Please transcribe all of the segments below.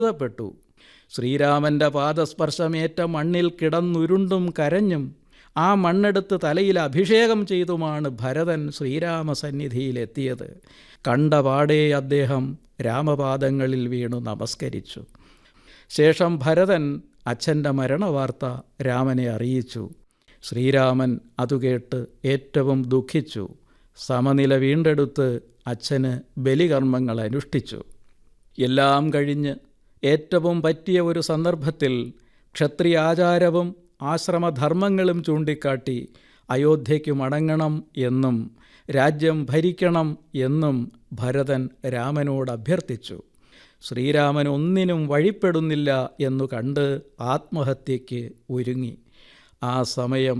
അത്ഭുതപ്പെട്ടു ശ്രീരാമന്റെ പാദസ്പർശമേറ്റ മണ്ണിൽ കിടന്നുരുണ്ടും കരഞ്ഞും ആ മണ്ണെടുത്ത് തലയിൽ അഭിഷേകം ചെയ്തുമാണ് ഭരതൻ ശ്രീരാമസന്നിധിയിലെത്തിയത് കണ്ടപാടേ അദ്ദേഹം രാമപാദങ്ങളിൽ വീണു നമസ്കരിച്ചു ശേഷം ഭരതൻ അച്ഛൻ്റെ മരണവാർത്ത രാമനെ അറിയിച്ചു ശ്രീരാമൻ അതുകേട്ട് ഏറ്റവും ദുഃഖിച്ചു സമനില വീണ്ടെടുത്ത് അച്ഛന് ബലികർമ്മങ്ങൾ അനുഷ്ഠിച്ചു എല്ലാം കഴിഞ്ഞ് ഏറ്റവും പറ്റിയ ഒരു സന്ദർഭത്തിൽ ക്ഷത്രിയാചാരവും ആശ്രമധർമ്മങ്ങളും ചൂണ്ടിക്കാട്ടി അയോധ്യയ്ക്ക് മടങ്ങണം എന്നും രാജ്യം ഭരിക്കണം എന്നും ഭരതൻ രാമനോട് അഭ്യർത്ഥിച്ചു ശ്രീരാമൻ ഒന്നിനും വഴിപ്പെടുന്നില്ല എന്നു കണ്ട് ആത്മഹത്യയ്ക്ക് ഒരുങ്ങി ആ സമയം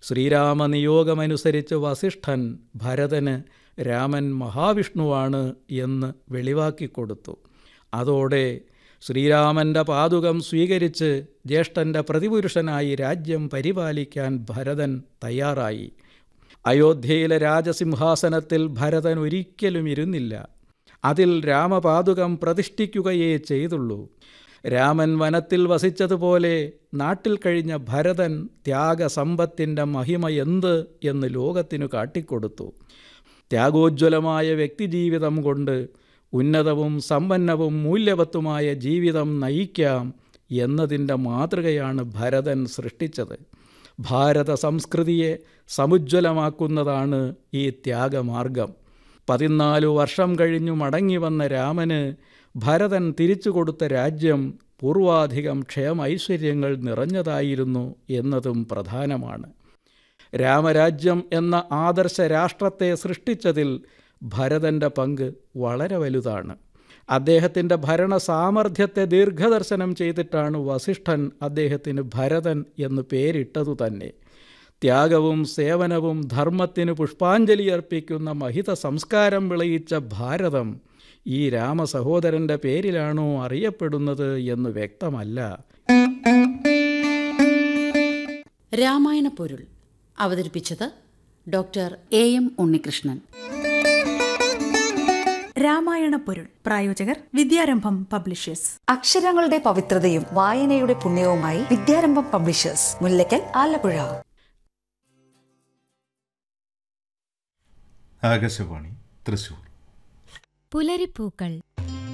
ശ്രീരാമനിയോഗമനുസരിച്ച് വസിഷ്ഠൻ ഭരതന് രാമൻ മഹാവിഷ്ണുവാണ് എന്ന് വെളിവാക്കിക്കൊടുത്തു അതോടെ ശ്രീരാമൻ്റെ പാതുകം സ്വീകരിച്ച് ജ്യേഷ്ഠൻ്റെ പ്രതിപുരുഷനായി രാജ്യം പരിപാലിക്കാൻ ഭരതൻ തയ്യാറായി അയോധ്യയിലെ രാജസിംഹാസനത്തിൽ ഭരതൻ ഒരിക്കലും ഇരുന്നില്ല അതിൽ രാമപാതുകം പ്രതിഷ്ഠിക്കുകയേ ചെയ്തുള്ളൂ രാമൻ വനത്തിൽ വസിച്ചതുപോലെ നാട്ടിൽ കഴിഞ്ഞ ഭരതൻ ത്യാഗസമ്പത്തിൻ്റെ മഹിമ എന്ത് എന്ന് ലോകത്തിനു കാട്ടിക്കൊടുത്തു ത്യാഗോജ്വലമായ വ്യക്തിജീവിതം കൊണ്ട് ഉന്നതവും സമ്പന്നവും മൂല്യവത്തുമായ ജീവിതം നയിക്കാം എന്നതിൻ്റെ മാതൃകയാണ് ഭരതൻ സൃഷ്ടിച്ചത് ഭാരത സംസ്കൃതിയെ സമുജ്വലമാക്കുന്നതാണ് ഈ ത്യാഗമാർഗം പതിനാലു വർഷം കഴിഞ്ഞു മടങ്ങി വന്ന രാമന് ഭരതൻ തിരിച്ചു കൊടുത്ത രാജ്യം പൂർവാധികം ക്ഷേമൈശ്വര്യങ്ങൾ നിറഞ്ഞതായിരുന്നു എന്നതും പ്രധാനമാണ് രാമരാജ്യം എന്ന ആദർശ രാഷ്ട്രത്തെ സൃഷ്ടിച്ചതിൽ ഭരതൻ്റെ പങ്ക് വളരെ വലുതാണ് അദ്ദേഹത്തിൻ്റെ ഭരണ സാമർഥ്യത്തെ ദീർഘദർശനം ചെയ്തിട്ടാണ് വസിഷ്ഠൻ അദ്ദേഹത്തിന് ഭരതൻ എന്ന് പേരിട്ടതു തന്നെ ത്യാഗവും സേവനവും ധർമ്മത്തിന് പുഷ്പാഞ്ജലി അർപ്പിക്കുന്ന മഹിത സംസ്കാരം വിളയിച്ച ഭാരതം ഈ രാമസഹോദരൻ്റെ പേരിലാണോ അറിയപ്പെടുന്നത് എന്ന് വ്യക്തമല്ല രാമായണ പൊരുൾ അവതരിപ്പിച്ചത് doctor A M Unnikrishnan Ramayana പൊരുൾ പ്രായോജകർ വിദ്യാരംഭം പബ്ലിഷേഴ്സ് അക്ഷരങ്ങളുടെ പവിത്രതയും വായനയുടെ പുണ്യവുമായി വിദ്യാരംഭം പബ്ലിഷേഴ്സ് മുല്ലക്കൽ ആലപ്പുഴ ആകാശവാണി തൃശൂർ പുലരിപ്പൂക്കൾ